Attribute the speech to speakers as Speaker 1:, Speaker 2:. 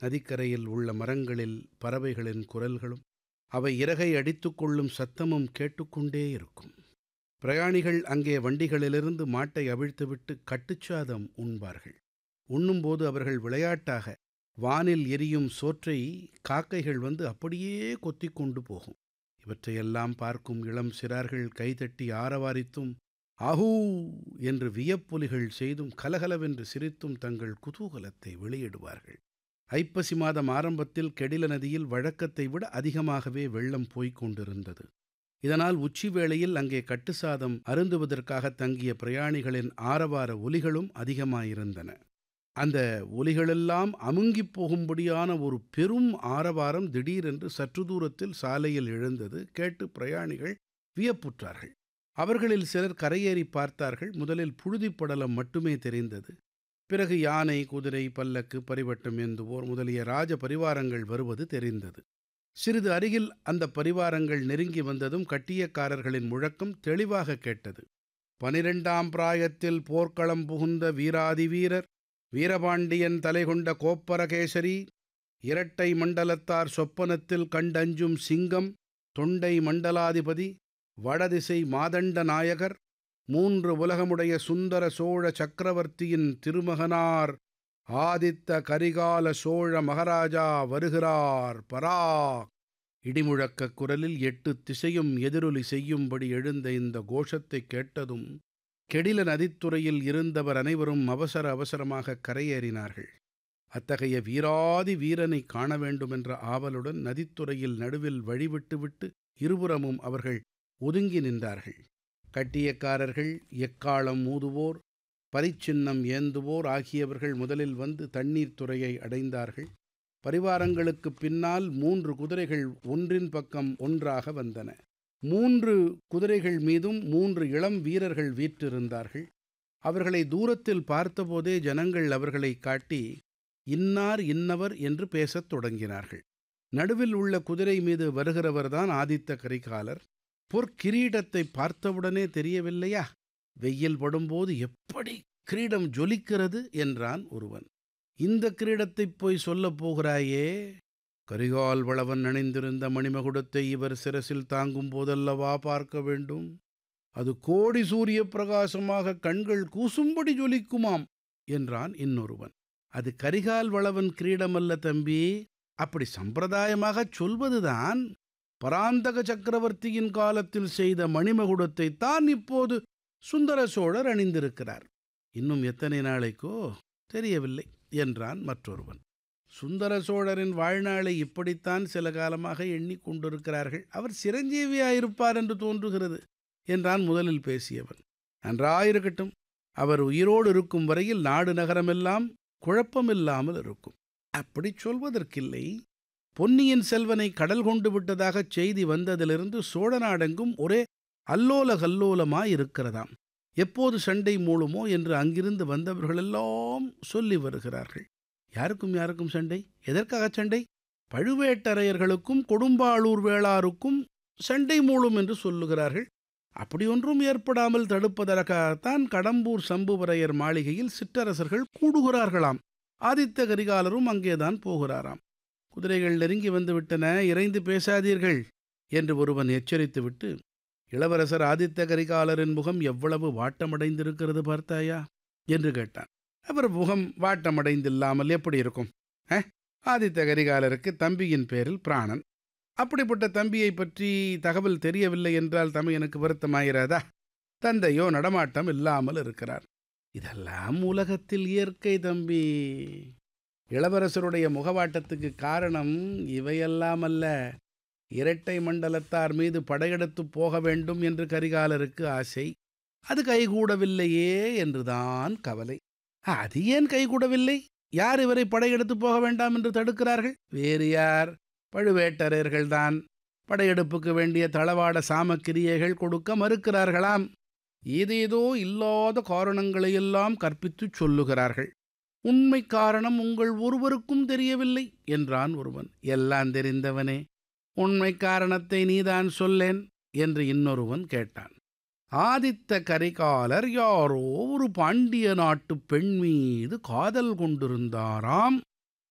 Speaker 1: நதிக்கரையில் உள்ள மரங்களில் பறவைகளின் குரல்களும் அவை இறகை அடித்துக் கொள்ளும் சத்தமும் கேட்டுக்கொண்டே இருக்கும் பிரயாணிகள் அங்கே வண்டிகளிலிருந்து மாட்டை அவிழ்த்துவிட்டு கட்டுச்சாதம் உண்பார்கள் உண்ணும்போது அவர்கள் விளையாட்டாக வானில் எரியும் சோற்றை காக்கைகள் வந்து அப்படியே கொத்திக் கொண்டு போகும் இவற்றையெல்லாம் பார்க்கும் இளம் சிறார்கள் கைதட்டி ஆரவாரித்தும் ஆஹூ என்று வியப்பொலிகள் செய்தும் கலகலவென்று சிரித்தும் தங்கள் குதூகலத்தை வெளியிடுவார்கள் ஐப்பசி மாதம் ஆரம்பத்தில் கெடில நதியில் வழக்கத்தை விட அதிகமாகவே வெள்ளம் போய்க் கொண்டிருந்தது இதனால் உச்சி வேளையில் அங்கே கட்டுசாதம் அருந்துவதற்காக தங்கிய பிரயாணிகளின் ஆரவார ஒலிகளும் அதிகமாயிருந்தன அந்த ஒலிகளெல்லாம் அமுங்கிப் போகும்படியான ஒரு பெரும் ஆரவாரம் திடீரென்று சற்று தூரத்தில் சாலையில் எழுந்தது கேட்டு பிரயாணிகள் வியப்புற்றார்கள் அவர்களில் சிலர் கரையேறி பார்த்தார்கள் முதலில் புழுதிப் படலம் மட்டுமே தெரிந்தது பிறகு யானை குதிரை பல்லக்கு பரிவட்டம் ஏந்துவோர் முதலிய ராஜ பரிவாரங்கள் வருவது தெரிந்தது சிறிது அருகில் அந்த பரிவாரங்கள் நெருங்கி வந்ததும் கட்டியக்காரர்களின் முழக்கம் தெளிவாக கேட்டது பனிரெண்டாம் பிராயத்தில் போர்க்களம் புகுந்த வீராதி வீரர் வீரபாண்டியன் தலைகொண்ட கோப்பரகேசரி இரட்டை மண்டலத்தார் சொப்பனத்தில் கண்டஞ்சும் சிங்கம் தொண்டை மண்டலாதிபதி வடதிசை மாதண்ட நாயகர் மூன்று உலகமுடைய சுந்தர சோழ சக்கரவர்த்தியின் திருமகனார் ஆதித்த கரிகால சோழ மகாராஜா வருகிறார் பராக் இடிமுழக்கக் குரலில் எட்டு திசையும் எதிரொலி செய்யும்படி எழுந்த இந்த கோஷத்தைக் கேட்டதும் கெடில நதித்துறையில் இருந்தவர் அனைவரும் அவசர அவசரமாக கரையேறினார்கள் அத்தகைய வீராதி வீரனை காண வேண்டுமென்ற ஆவலுடன் நதித்துறையில் நடுவில் வழிவிட்டுவிட்டு இருபுறமும் அவர்கள் ஒதுங்கி நின்றார்கள் கட்டியக்காரர்கள் எக்காலம் ஊதுவோர் பரிச்சின்னம் ஏந்துவோர் ஆகியவர்கள் முதலில் வந்து தண்ணீர் துறையை அடைந்தார்கள் பரிவாரங்களுக்கு பின்னால் மூன்று குதிரைகள் ஒன்றின் பக்கம் ஒன்றாக வந்தன மூன்று குதிரைகள் மீதும் மூன்று இளம் வீரர்கள் வீற்றிருந்தார்கள் அவர்களை தூரத்தில் பார்த்தபோதே ஜனங்கள் அவர்களை காட்டி இன்னார் இன்னவர் என்று பேசத் தொடங்கினார்கள் நடுவில் உள்ள குதிரை மீது வருகிறவர்தான் ஆதித்த கரிகாலர் பொற்கிரீடத்தை பார்த்தவுடனே தெரியவில்லையா வெயில் படும்போது எப்படி கிரீடம் ஜொலிக்கிறது என்றான் ஒருவன் இந்த கிரீடத்தைப் போய் சொல்லப் போகிறாயே கரிகால் வளவன் அணிந்திருந்த மணிமகுடத்தை இவர் சிரசில் தாங்கும் போதல்லவா பார்க்க வேண்டும் அது கோடி சூரிய பிரகாசமாக கண்கள் கூசும்படி ஜொலிக்குமாம் என்றான் இன்னொருவன் அது கரிகால் வளவன் கிரீடமல்ல தம்பி அப்படி சம்பிரதாயமாகச் சொல்வதுதான் பராந்தக சக்கரவர்த்தியின் காலத்தில் செய்த மணிமகுடத்தை தான் இப்போது சுந்தர சோழர் அணிந்திருக்கிறார் இன்னும் எத்தனை நாளைக்கோ தெரியவில்லை என்றான் மற்றொருவன் சுந்தர சோழரின் வாழ்நாளை இப்படித்தான் சில காலமாக எண்ணிக்கொண்டிருக்கிறார்கள் அவர் சிரஞ்சீவியாயிருப்பார் என்று தோன்றுகிறது என்றான் முதலில் பேசியவன் நன்றாயிருக்கட்டும் அவர் உயிரோடு இருக்கும் வரையில் நாடு நகரமெல்லாம் குழப்பமில்லாமல் இருக்கும் அப்படி சொல்வதற்கில்லை பொன்னியின் செல்வனை கடல் கொண்டு விட்டதாகச் செய்தி வந்ததிலிருந்து சோழ நாடெங்கும் ஒரே அல்லோல கல்லோலமாயிருக்கிறதாம் எப்போது சண்டை மூளுமோ என்று அங்கிருந்து வந்தவர்களெல்லாம் சொல்லி வருகிறார்கள் யாருக்கும் யாருக்கும் சண்டை எதற்காக சண்டை பழுவேட்டரையர்களுக்கும் கொடும்பாளூர் வேளாருக்கும் சண்டை மூளும் என்று சொல்லுகிறார்கள் அப்படியொன்றும் ஏற்படாமல் தடுப்பதற்காகத்தான் கடம்பூர் சம்புவரையர் மாளிகையில் சிற்றரசர்கள் கூடுகிறார்களாம் ஆதித்த கரிகாலரும் அங்கேதான் போகிறாராம் குதிரைகள் நெருங்கி வந்துவிட்டன இறைந்து பேசாதீர்கள் என்று ஒருவன் எச்சரித்துவிட்டு இளவரசர் ஆதித்த கரிகாலரின் முகம் எவ்வளவு வாட்டமடைந்திருக்கிறது பார்த்தாயா என்று கேட்டான் அவர் முகம் வாட்டமடைந்தில்லாமல் எப்படி இருக்கும் அ ஆதித்த கரிகாலருக்கு தம்பியின் பேரில் பிராணன் அப்படிப்பட்ட தம்பியை பற்றி தகவல் தெரியவில்லை என்றால் தமையனுக்கு வருத்தமாயிராதா தந்தையோ நடமாட்டம் இல்லாமல் இருக்கிறார் இதெல்லாம் உலகத்தில் இயற்கை தம்பி இளவரசருடைய முகவாட்டத்துக்கு காரணம் இவையெல்லாம் அல்ல இரட்டை மண்டலத்தார் மீது படையெடுத்து போக வேண்டும் என்று கரிகாலருக்கு ஆசை அது கைகூடவில்லையே என்றுதான் கவலை அது ஏன் கைகூடவில்லை யார் இவரை படையெடுத்து போக வேண்டாம் என்று தடுக்கிறார்கள் வேறு யார் பழுவேட்டரையர்கள்தான் படையெடுப்புக்கு வேண்டிய தளவாட சாமக்கிரியைகள் கொடுக்க மறுக்கிறார்களாம் ஏதேதோ இல்லாத காரணங்களையெல்லாம் கற்பித்துச் சொல்லுகிறார்கள் உண்மை காரணம் உங்கள் ஒருவருக்கும் தெரியவில்லை என்றான் ஒருவன் எல்லாம் தெரிந்தவனே உண்மை காரணத்தை நீதான் சொல்லேன் என்று இன்னொருவன் கேட்டான் ஆதித்த கரிகாலர் யாரோ ஒரு பாண்டிய நாட்டு பெண் மீது காதல் கொண்டிருந்தாராம்